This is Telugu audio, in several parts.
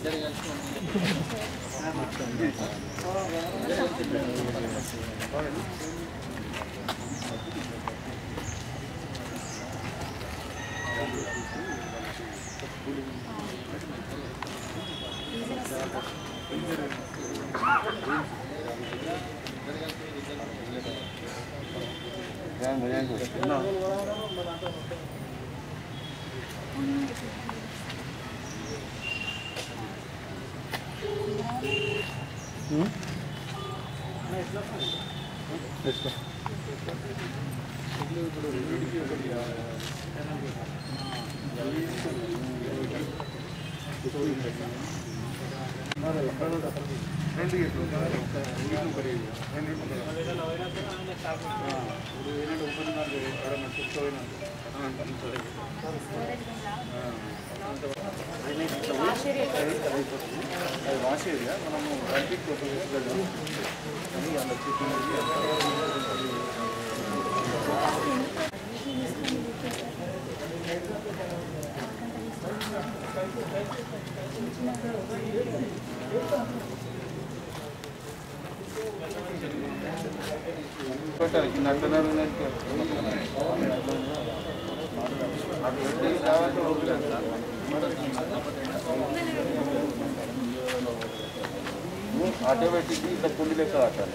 ఆటోమేటిక్ ఇట్లా కుండి లెక్క ఆటాలి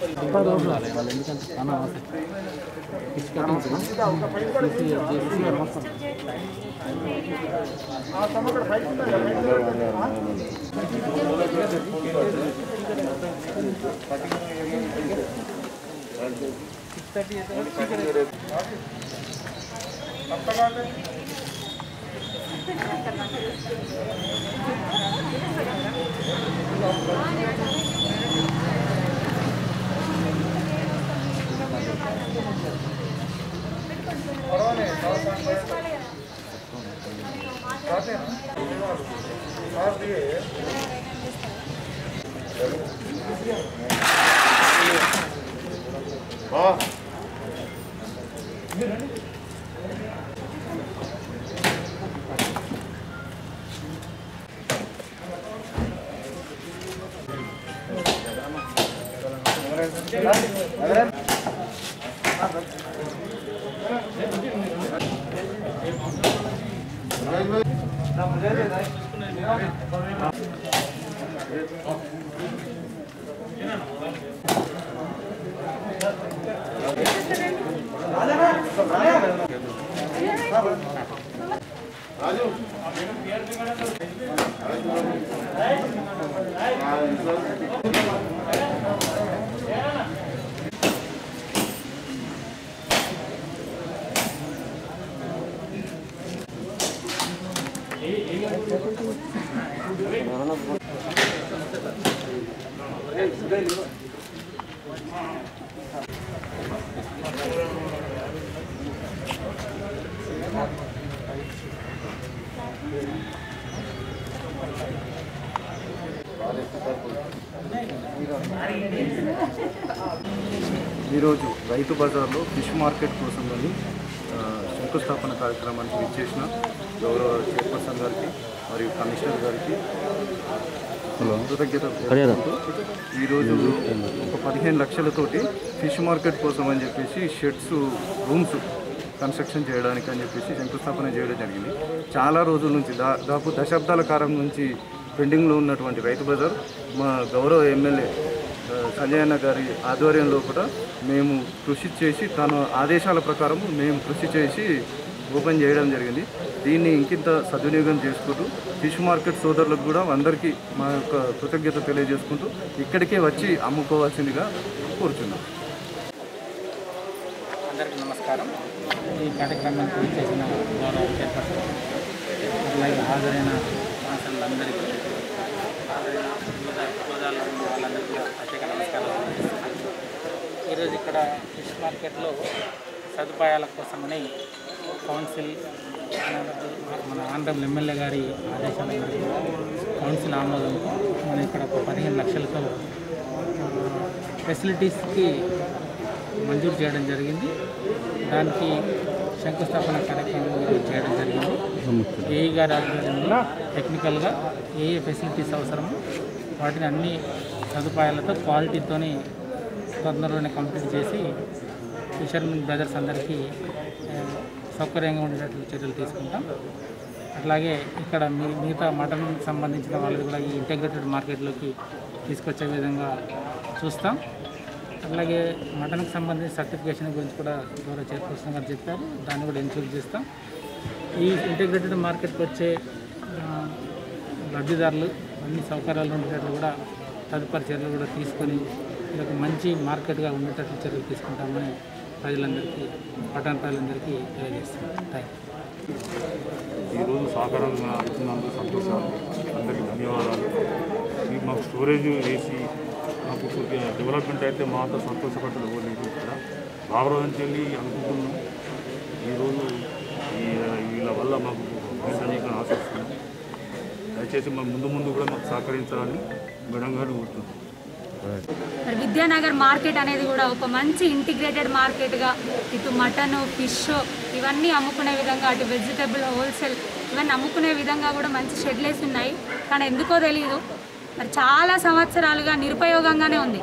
ఈరోజు రైతు బజార్లో ఫిష్ మార్కెట్ కోసం వెళ్ళి ఆ, శంకుస్థాపన కార్యక్రమానికి ఇచ్చేసిన గౌరవ చైర్పర్సన్ గారికి మరియు కమిషనర్ గారికి కృతజ్ఞత తెలుపుకుంటూ ఈరోజు ఒక పదిహేను లక్షలతోటి ఫిష్ మార్కెట్ కోసం అని చెప్పేసి షెడ్స్ రూమ్స్ కన్స్ట్రక్షన్ చేయడానికి అని చెప్పేసి శంకుస్థాపన చేయడం జరిగింది చాలా రోజుల నుంచి దా దాదాపు దశాబ్దాల కాలం నుంచి పెండింగ్లో ఉన్నటువంటి రైతు బజార్ మా గౌరవ ఎమ్మెల్యే ఆ, సంజయ్ అన్న గారి ఆధ్వర్యంలో కూడా మేము కృషి చేసి తన ఆదేశాల ప్రకారం మేము కృషి చేసి ఓపెన్ చేయడం జరిగింది దీన్ని ఇంకింత సద్వినియోగం చేసుకుంటూ ఫిష్ మార్కెట్ సోదరులకు కూడా అందరికీ మా యొక్క కృతజ్ఞత తెలియజేసుకుంటూ ఇక్కడికే వచ్చి అమ్ముకోవాల్సిందిగా కోరుచున్నాం అందరికీ నమస్కారం ఈ కార్యక్రమానికి చేసిన గౌరవ చైర్పర్సన్ అలాగే హాజరైన ఆసనులందరికీ హాజరైన వివిధ హోదాల్లో ఉన్న వాళ్ళందరికీ కూడా ప్రత్యేక నమస్కారాలు తెలియజేస్తున్నాను. ఈరోజు ఇక్కడ ఫిష్ మార్కెట్లో సదుపాయాల కోసమని కౌన్సిల్ మన ఆంధ్రం ఎమ్మెల్యే గారి ఆదేశాల మేరకు కౌన్సిల్ ఆమోదంతో మనం ఇక్కడ ఒక పదిహేను లక్షలతో ఫెసిలిటీస్కి మంజూరు చేయడం జరిగింది దానికి శంకుస్థాపన కార్యక్రమం చేయడం జరిగింది ఏఈ గారి ఆధ్వర్యంలో టెక్నికల్గా ఏ ఏ ఫెసిలిటీస్ అవసరమో వాటిని అన్ని సదుపాయాలతో క్వాలిటీతోని తొందరలోనే కంప్లీట్ చేసి ఫిషర్మెన్ బ్రదర్స్ అందరికీ ఆ, సౌకర్యంగా ఉండేటట్లు చర్యలు తీసుకుంటాం అట్లాగే ఇక్కడ మీ మిగతా మటన్ సంబంధించిన వాళ్ళు కూడా ఈ ఇంటెగ్రేటెడ్ మార్కెట్లోకి తీసుకొచ్చే విధంగా చూస్తాం అట్లాగే మటన్కి సంబంధించిన సర్టిఫికేషన్ గురించి కూడా గౌరవ చైర్పర్సన్ గారు చెప్పారు దాన్ని కూడా ఎన్షూర్ చేస్తాం ఈ ఇంటిగ్రేటెడ్ మార్కెట్కి వచ్చే ఆ, లబ్ధిదారులు అన్ని సౌకర్యాలు ఉండేటట్లు కూడా తదుపరి చర్యలు కూడా తీసుకొని ఇది ఒక మంచి మార్కెట్గా ఉండేటట్లు చర్యలు తీసుకుంటామని ప్రజలందరికీ పట్టణ ప్రజలందరికీ తెలియజేస్తాం థ్యాంక్ యూ ఈరోజు సహకారంగా ఇచ్చినందుకు సంతోషాలు అందరికీ ధన్యవాదాలు ఈ మాకు స్టోరేజ్ వేసి మాకు కొద్దిగా డెవలప్మెంట్ అయితే మాతో సంతోషపడ్డది ఎవరు లేదు ఇక్కడ బాబరావు నుంచి వెళ్ళి అనుకుంటున్నాం ఈరోజు ఈ వీళ్ళ వల్ల మాకు అనేక ఆశిస్తున్నాం దయచేసి మా ముందు ముందు కూడా మాకు సహకరించాలని మేడం గారిని కోరుతున్నాం మరి విద్యానగర్ మార్కెట్ అనేది కూడా ఒక మంచి ఇంటిగ్రేటెడ్ మార్కెట్గా ఇటు మటన్ ఫిష్ ఇవన్నీ అమ్ముకునే విధంగా అటు వెజిటబుల్ హోల్సేల్ ఇవన్నీ అమ్ముకునే విధంగా కూడా మంచి షెడ్లేసి ఉన్నాయి కానీ ఎందుకో తెలియదు మరి చాలా సంవత్సరాలుగా నిరుపయోగంగానే ఉంది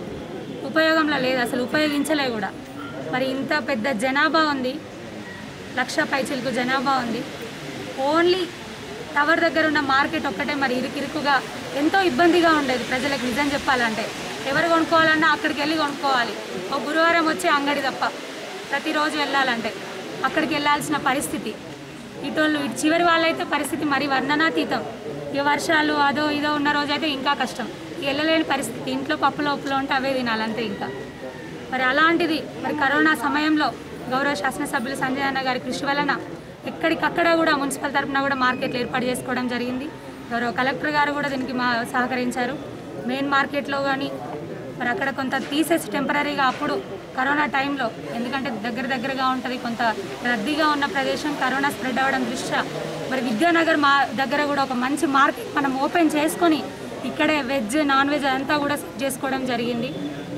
ఉపయోగంలో లేదు అసలు ఉపయోగించలే కూడా మరి ఇంత పెద్ద జనాభా ఉంది లక్ష పైచిలకు జనాభా ఉంది ఓన్లీ టవర్ దగ్గర ఉన్న మార్కెట్ ఒక్కటే మరి ఇరుకిరుకుగా ఎంతో ఇబ్బందిగా ఉండేది ప్రజలకు నిజం చెప్పాలంటే ఎవరు కొనుక్కోవాలన్నా అక్కడికి వెళ్ళి కొనుక్కోవాలి ఒక గురువారం వచ్చే అంగడి తప్ప ప్రతిరోజు వెళ్ళాలంటే అక్కడికి వెళ్ళాల్సిన పరిస్థితి ఇటోళ్ళు ఇటు చివరి వాళ్ళైతే పరిస్థితి మరి వర్ణనాతీతం ఇక వర్షాలు అదో ఇదో ఉన్న రోజైతే ఇంకా కష్టం ఇక వెళ్ళలేని పరిస్థితి ఇంట్లో పప్పులో ఉప్పులో ఉంటే అవే తినాలంతే ఇంకా మరి అలాంటిది మరి కరోనా సమయంలో గౌరవ శాసనసభ్యులు సంజయ్ అన్న గారి కృషి వలన ఎక్కడికక్కడ కూడా మున్సిపల్ తరఫున కూడా మార్కెట్లు ఏర్పాటు చేసుకోవడం జరిగింది గౌరవ కలెక్టర్ గారు కూడా దీనికి మా సహకరించారు మెయిన్ మార్కెట్లో కానీ మరి అక్కడ కొంత తీసేసి టెంపరీగా అప్పుడు కరోనా టైంలో ఎందుకంటే దగ్గర దగ్గరగా ఉంటుంది కొంత రద్దీగా ఉన్న ప్రదేశం కరోనా స్ప్రెడ్ అవ్వడం దృష్ట్యా మరి విద్యానగర్ మా దగ్గర కూడా ఒక మంచి మార్కెట్ మనం ఓపెన్ చేసుకొని ఇక్కడే వెజ్ నాన్ వెజ్ అంతా కూడా సెట్ చేసుకోవడం జరిగింది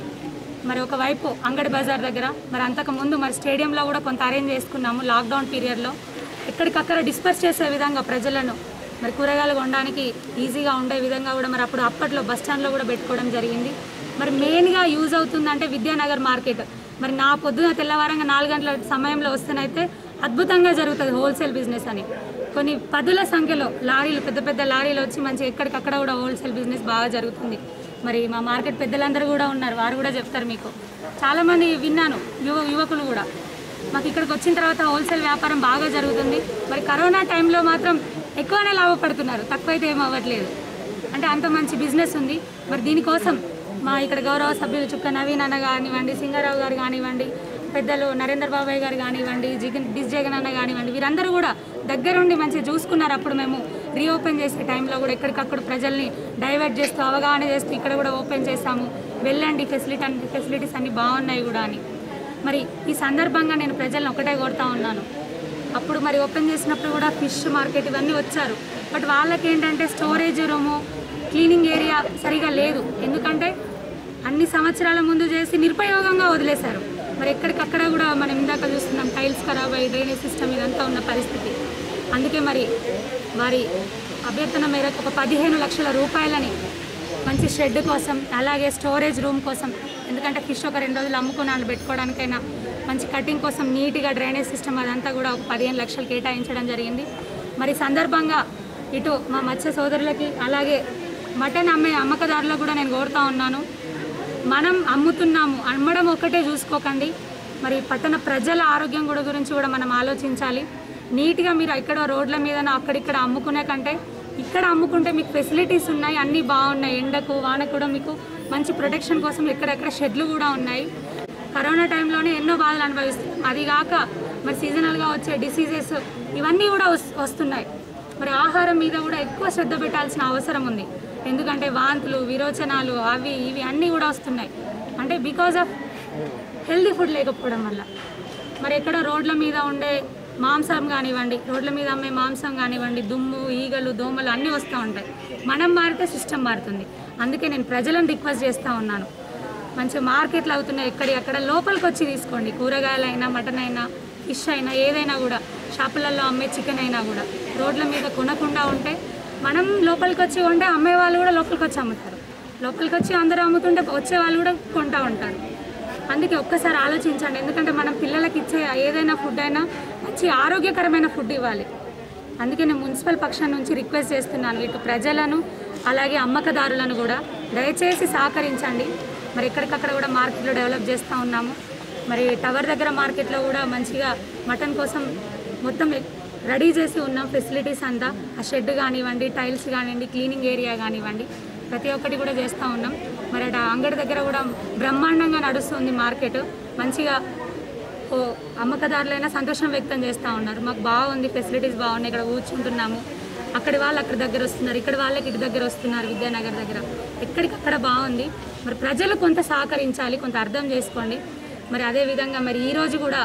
మరి ఒకవైపు అంగడి బజార్ దగ్గర మరి అంతకు ముందు మరి స్టేడియంలో కూడా కొంత అరేంజ్ చేసుకున్నాము లాక్డౌన్ పీరియడ్లో ఎక్కడికక్కడ డిస్పర్స్ చేసే విధంగా ప్రజలను మరి కూరగాయలు కొనడానికి ఈజీగా ఉండే విధంగా కూడా మరి అప్పుడు అప్పట్లో బస్ స్టాండ్లో కూడా పెట్టుకోవడం జరిగింది మరి మెయిన్గా యూజ్ అవుతుందంటే విద్యానగర్ మార్కెట్ మరి నా పొద్దున తెల్లవారంగా నాలుగు గంటల సమయంలో వస్తేనైతే అద్భుతంగా జరుగుతుంది హోల్సేల్ బిజినెస్ అని కొన్ని పదుల సంఖ్యలో లారీలు పెద్ద పెద్ద లారీలు వచ్చి మంచి ఎక్కడికక్కడ కూడా హోల్సేల్ బిజినెస్ బాగా జరుగుతుంది మరి మా మార్కెట్ పెద్దలందరూ కూడా ఉన్నారు వారు కూడా చెప్తారు మీకు చాలామంది విన్నాను యువ యువకులు కూడా మాకు ఇక్కడికి వచ్చిన తర్వాత హోల్సేల్ వ్యాపారం బాగా జరుగుతుంది మరి కరోనా టైంలో మాత్రం ఎక్కువనే లాభపడుతున్నారు తక్కువైతే ఏం అవ్వట్లేదు అంటే అంత మంచి బిజినెస్ ఉంది మరి దీనికోసం మా ఇక్కడ గౌరవ సభ్యులు చుక్క నవీన్ అన్న కానివ్వండి సింగారావు గారు కానివ్వండి పెద్దలు నరేంద్ర బాబాయ్ గారు కానివ్వండి జగన్ డిస్ జగన్ అన్న కానివ్వండి వీరందరూ కూడా దగ్గరుండి మంచిగా చూసుకున్నారు అప్పుడు మేము రీఓపెన్ చేసే టైంలో కూడా ఎక్కడికక్కడ ప్రజల్ని డైవర్ట్ చేస్తూ అవగాహన చేస్తూ ఇక్కడ కూడా ఓపెన్ చేస్తాము వెళ్ళండి ఫెసిలిటీ అన్ని ఫెసిలిటీస్ అన్నీ బాగున్నాయి కూడా అని మరి ఈ సందర్భంగా నేను ప్రజలను ఒకటే కోరుతా ఉన్నాను అప్పుడు మరి ఓపెన్ చేసినప్పుడు కూడా ఫిష్ మార్కెట్ ఇవన్నీ వచ్చారు బట్ వాళ్ళకి ఏంటంటే స్టోరేజ్ రూము క్లీనింగ్ ఏరియా సరిగా లేదు ఎందుకంటే అన్ని సంవత్సరాల ముందు చేసి నిరుపయోగంగా వదిలేశారు మరి ఎక్కడికక్కడ కూడా మనం ఇందాక చూస్తున్నాం టైల్స్ ఖరాబ్ అయ్యి డ్రైనేజ్ సిస్టమ్ ఇదంతా ఉన్న పరిస్థితి అందుకే మరి వారి అభ్యర్థన మేరకు ఒక పదిహేను లక్షల రూపాయలని మంచి షెడ్ కోసం అలాగే స్టోరేజ్ రూమ్ కోసం ఎందుకంటే ఫిష్ ఒక రెండు రోజులు అమ్ముకున్నాను పెట్టుకోవడానికైనా మంచి కటింగ్ కోసం నీట్గా డ్రైనేజ్ సిస్టమ్ అదంతా కూడా ఒక పదిహేను లక్షలు కేటాయించడం జరిగింది మరి సందర్భంగా ఇటు మా మత్స్య సోదరులకి అలాగే మటన్ అమ్మే అమ్మకదారులకు కూడా నేను కోరుతా ఉన్నాను మనం అమ్ముతున్నాము అమ్మడం ఒక్కటే చూసుకోకండి మరి పట్టణ ప్రజల ఆరోగ్యం కూడా గురించి కూడా మనం ఆలోచించాలి నీట్గా మీరు ఇక్కడ రోడ్ల మీద అక్కడిక్కడ అమ్ముకునే కంటే ఇక్కడ అమ్ముకుంటే మీకు ఫెసిలిటీస్ ఉన్నాయి అన్నీ బాగున్నాయి ఎండకు వానకు కూడా మీకు మంచి ప్రొటెక్షన్ కోసం ఎక్కడెక్కడ షెడ్లు కూడా ఉన్నాయి కరోనా టైంలోనే ఎన్నో బాధలు అనుభవిస్తున్నాం అది కాక మరి సీజనల్గా వచ్చే డిసీజెస్ ఇవన్నీ కూడా వస్- వస్తున్నాయి మరి ఆహారం మీద కూడా ఎక్కువ శ్రద్ధ పెట్టాల్సిన అవసరం ఉంది ఎందుకంటే వాంతులు విరోచనాలు అవి ఇవి అన్నీ కూడా వస్తున్నాయి అంటే బికాజ్ ఆఫ్ హెల్దీ ఫుడ్ లేకపోవడం వల్ల మరి ఎక్కడ రోడ్ల మీద ఉండే మాంసం కానివ్వండి రోడ్ల మీద అమ్మే మాంసం కానివ్వండి దుమ్ము ఈగలు దోమలు అన్నీ వస్తూ ఉంటాయి మనం మారితే సిస్టమ్ మారుతుంది అందుకే నేను ప్రజలను రిక్వెస్ట్ చేస్తూ ఉన్నాను మంచి మార్కెట్లు అవుతున్నాయి ఎక్కడి అక్కడ లోపలికి వచ్చి తీసుకోండి కూరగాయలైనా మటన్ అయినా ఫిష్ అయినా ఏదైనా కూడా షాపులలో అమ్మే చికెన్ అయినా కూడా రోడ్ల మీద కొనకుండా ఉంటే మనం లోపలికి వచ్చి కొంటే అమ్మే వాళ్ళు కూడా లోపలికి వచ్చి అమ్ముతారు లోపలికి వచ్చి అందరూ అమ్ముతుంటే వచ్చే వాళ్ళు కూడా కొంటూ ఉంటారు అందుకే ఒక్కసారి ఆలోచించండి ఎందుకంటే మనం పిల్లలకి ఇచ్చే ఏదైనా ఫుడ్ అయినా మంచి ఆరోగ్యకరమైన ఫుడ్ ఇవ్వాలి అందుకే నేను మున్సిపల్ పక్షం నుంచి రిక్వెస్ట్ చేస్తున్నాను ఇటు ప్రజలను అలాగే అమ్మకదారులను కూడా దయచేసి సహకరించండి మరి ఎక్కడికక్కడ కూడా మార్కెట్లో డెవలప్ చేస్తూ ఉన్నాము మరి టవర్ దగ్గర మార్కెట్లో కూడా మంచిగా మటన్ కోసం మొత్తం రెడీ చేసి ఉన్నాం ఫెసిలిటీస్ అంతా ఆ షెడ్ కానివ్వండి టైల్స్ కానివ్వండి క్లీనింగ్ ఏరియా కానివ్వండి ప్రతి ఒక్కటి కూడా చేస్తూ ఉన్నాం మరి అటు అంగడి దగ్గర కూడా బ్రహ్మాండంగా నడుస్తుంది మార్కెట్ మంచిగా ఓ అమ్మకదారులైనా సంతోషం వ్యక్తం చేస్తూ ఉన్నారు మాకు బాగుంది ఫెసిలిటీస్ బాగున్నాయి ఇక్కడ కూర్చుంటున్నాము అక్కడి వాళ్ళు అక్కడ దగ్గర వస్తున్నారు ఇక్కడ వాళ్ళకి ఇటు దగ్గర వస్తున్నారు విద్యానగర్ దగ్గర ఎక్కడికక్కడ బాగుంది మరి ప్రజలు కొంత సహకరించాలి కొంత అర్థం చేసుకోండి మరి అదేవిధంగా మరి ఈరోజు కూడా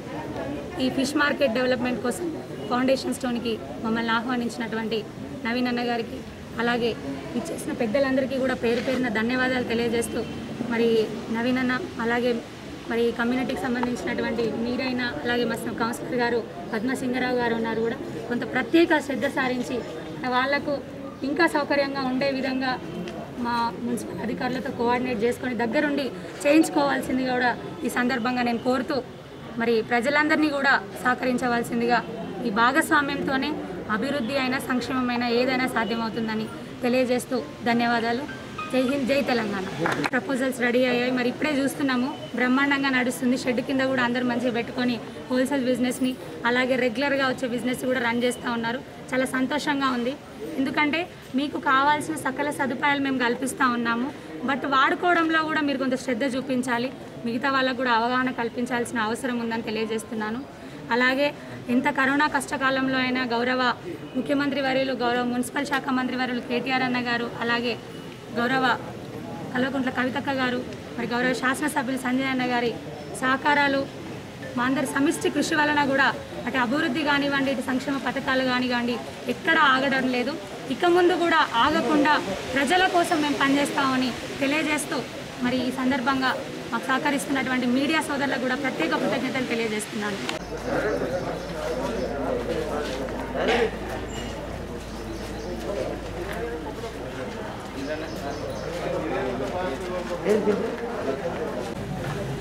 ఈ ఫిష్ మార్కెట్ డెవలప్మెంట్ కోసం ఫౌండేషన్ స్టోన్కి మమ్మల్ని ఆహ్వానించినటువంటి నవీన్ అన్న గారికి అలాగే ఇచ్చేసిన పెద్దలందరికీ కూడా పేరు పేరున ధన్యవాదాలు తెలియజేస్తూ మరి నవీన్ అన్న అలాగే మరి ఈ కమ్యూనిటీకి సంబంధించినటువంటి మీరైనా అలాగే మా కౌన్సిలర్ గారు పద్మసింగరావు గారు ఉన్నారు కూడా కొంత ప్రత్యేక శ్రద్ధ సారించి వాళ్లకు ఇంకా సౌకర్యంగా ఉండే విధంగా మా మున్సిపల్ అధికారులతో కోఆర్డినేట్ చేసుకొని దగ్గరుండి చేయించుకోవాల్సింది కూడా ఈ సందర్భంగా నేను కోరుతూ మరి ప్రజలందరినీ కూడా సహకరించవలసిందిగా ఈ భాగస్వామ్యంతోనే అభివృద్ధి అయినా సంక్షేమమైనా ఏదైనా సాధ్యమవుతుందని తెలియజేస్తూ ధన్యవాదాలు జై హింద్ జై తెలంగాణ ప్రపోజల్స్ రెడీ అయ్యాయి మరి ఇప్పుడే చూస్తున్నాము బ్రహ్మాండంగా నడుస్తుంది షెడ్ కింద కూడా అందరూ మంచిగా పెట్టుకొని హోల్సేల్ బిజినెస్ని అలాగే రెగ్యులర్గా వచ్చే బిజినెస్ కూడా రన్ చేస్తూ ఉన్నారు చాలా సంతోషంగా ఉంది ఎందుకంటే మీకు కావాల్సిన సకల సదుపాయాలు మేము కల్పిస్తూ ఉన్నాము బట్ వాడుకోవడంలో కూడా మీరు కొంత శ్రద్ధ చూపించాలి మిగతా వాళ్ళకు కూడా అవగాహన కల్పించాల్సిన అవసరం ఉందని తెలియజేస్తున్నాను అలాగే ఎంత కరోనా కష్టకాలంలో అయినా గౌరవ ముఖ్యమంత్రి వర్యులు గౌరవ మున్సిపల్ శాఖ మంత్రి వర్యులు కేటీఆర్ అన్న గారు అలాగే గౌరవ కల్వకుంట్ల కవితక్క గారు మరి గౌరవ శాసనసభ్యులు సంజయ్ అన్న గారి సహకారాలు మా అందరి సమిష్టి కృషి వలన కూడా అటు అభివృద్ధి కానివ్వండి ఇటు సంక్షేమ పథకాలు కానివ్వండి ఎక్కడ ఆగడం లేదు ఇక ముందు కూడా ఆగకుండా ప్రజల కోసం మేము పనిచేస్తామని తెలియజేస్తూ మరి ఈ సందర్భంగా మాకు సహకరిస్తున్నటువంటి మీడియా సోదరులకు కూడా ప్రత్యేక కృతజ్ఞతలు తెలియజేస్తున్నాను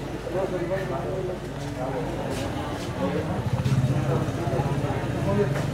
Thank you.